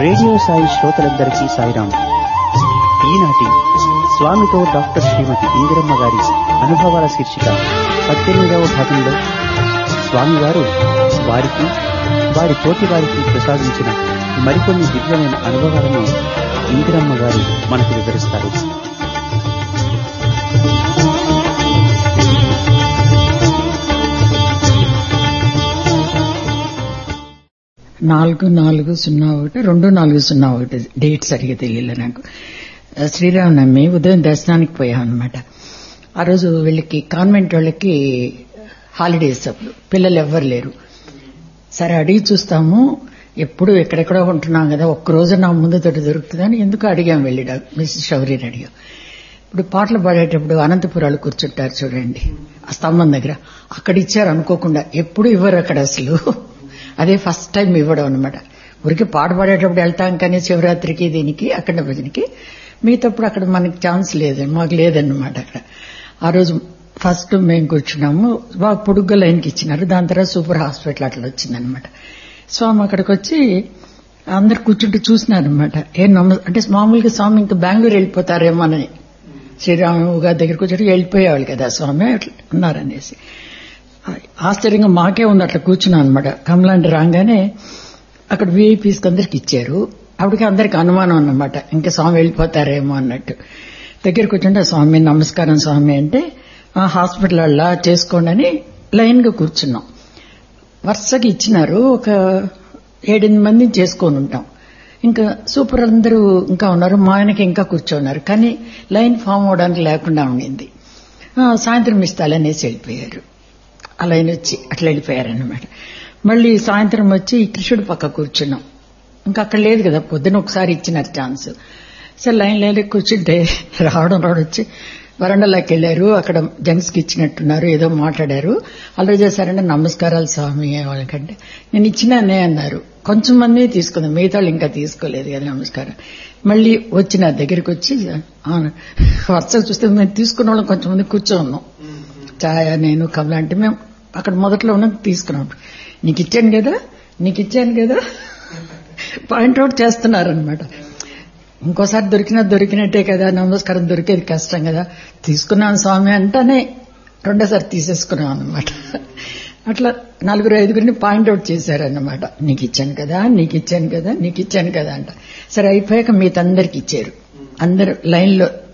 radio Sai శ్రోతలందరికీ సాయిరాం ఈనాటి స్వామితో డాక్టర్ శ్రీమతి ఇందిరమ్మ గారి అనుభవాల శీర్షిక పద్దెనిమిదవ భాగంలో స్వామివారు వారికి వారి తోటి వారికి ప్రసాదించిన మరికొన్ని దివ్యమైన అనుభవాలను ఇందిరమ్మ గారు మనకు వివరిస్తారు నాలుగు నాలుగు సున్నా ఒకటి రెండు నాలుగు సున్నా ఒకటి డేట్ సరిగా తెలియలే నాకు శ్రీరామనవమి ఉదయం దర్శనానికి పోయాం అనమాట ఆ రోజు వీళ్ళకి కాన్వెంట్ వాళ్ళకి హాలిడేస్ అప్పుడు పిల్లలు ఎవ్వరు లేరు సరే అడిగి చూస్తాము ఎప్పుడు ఎక్కడెక్కడో ఉంటున్నాం కదా ఒక్కరోజు నా ముందు తోటి దొరుకుతుందని ఎందుకు అడిగాం వెళ్ళి మిస్టర్ శౌర్యని అడిగాం ఇప్పుడు పాటలు పాడేటప్పుడు అనంతపురాలు కూర్చుంటారు చూడండి ఆ స్తంభం దగ్గర అక్కడ ఇచ్చారు అనుకోకుండా ఎప్పుడు ఇవ్వరు అక్కడ అసలు అదే ఫస్ట్ టైం ఇవ్వడం అనమాట ఊరికి పాట పాడేటప్పుడు వెళ్తాం కానీ శివరాత్రికి దీనికి అక్కడ భజనకి మిగతాప్పుడు అక్కడ మనకి ఛాన్స్ లేదు మాకు లేదన్నమాట అక్కడ ఆ రోజు ఫస్ట్ మేము కూర్చున్నాము బాగా పొడుగ్గా లైన్కి ఇచ్చినారు దాని తర్వాత సూపర్ హాస్పిటల్ అట్లా వచ్చిందనమాట స్వామి అక్కడికి వచ్చి అందరు కూర్చుంటూ చూసినారనమాట ఏ నమ్మ అంటే మామూలుగా స్వామి ఇంకా బెంగళూరు వెళ్ళిపోతారేమోనని శ్రీరాము గారి దగ్గరికి వచ్చి వెళ్ళిపోయేవాళ్ళు కదా స్వామి అట్లా ఉన్నారనేసి ఆశ్చర్యంగా మాకే ఉంది అట్లా కూర్చున్నాం అనమాట కమలాంటి రాగానే అక్కడ వీఐపీస్కి అందరికి ఇచ్చారు అప్పటికి అందరికి అనుమానం అన్నమాట ఇంకా స్వామి వెళ్ళిపోతారేమో అన్నట్టు దగ్గరికి కూర్చుంటే స్వామి నమస్కారం స్వామి అంటే హాస్పిటల్ అలా చేసుకోండి అని లైన్గా కూర్చున్నాం వరుసగా ఇచ్చినారు ఒక ఏడెనిమిది మందిని చేసుకొని ఉంటాం ఇంకా సూపర్ అందరూ ఇంకా ఉన్నారు మా ఆయనకి ఇంకా కూర్చోన్నారు కానీ లైన్ ఫామ్ అవడానికి లేకుండా ఉండింది సాయంత్రం ఇస్తాలనేసి వెళ్ళిపోయారు ఆ లైన్ వచ్చి అట్లా వెళ్ళిపోయారనమాట మళ్ళీ సాయంత్రం వచ్చి కృష్ణుడు పక్క కూర్చున్నాం ఇంకా అక్కడ లేదు కదా పొద్దున ఒకసారి ఇచ్చినారు ఛాన్స్ సరే లైన్ లైన్ కూర్చుంటే రావడం రావడం వచ్చి వరండాలోకి వెళ్ళారు అక్కడ జంక్స్కి ఇచ్చినట్టున్నారు ఏదో మాట్లాడారు అలా చేశారంటే నమస్కారాలు స్వామి వాళ్ళకంటే నేను ఇచ్చినానే అన్నారు కొంచెం మంది తీసుకుందాం మిగతా వాళ్ళు ఇంకా తీసుకోలేదు కదా నమస్కారం మళ్ళీ వచ్చి నా దగ్గరికి వచ్చి వరుస చూస్తే మేము తీసుకున్న వాళ్ళం కొంచెం మంది కూర్చో ఉన్నాం ఛాయ నేను కమల అంటే మేము అక్కడ మొదట్లో ఉన్నాం తీసుకున్నాం నీకు ఇచ్చాను కదా నీకు ఇచ్చాను కదా పాయింట్అవుట్ చేస్తున్నారనమాట ఇంకోసారి దొరికినా దొరికినట్టే కదా నమస్కారం దొరికేది కష్టం కదా తీసుకున్నాను స్వామి అంటేనే రెండోసారి తీసేసుకున్నాం అనమాట అట్లా నలుగురు ఐదుగురిని పాయింట్అవుట్ చేశారన్నమాట నీకు ఇచ్చాను కదా నీకు ఇచ్చాను కదా నీకు ఇచ్చాను కదా అంట సరే అయిపోయాక మీతందరికి ఇచ్చారు అందరు లైన్లో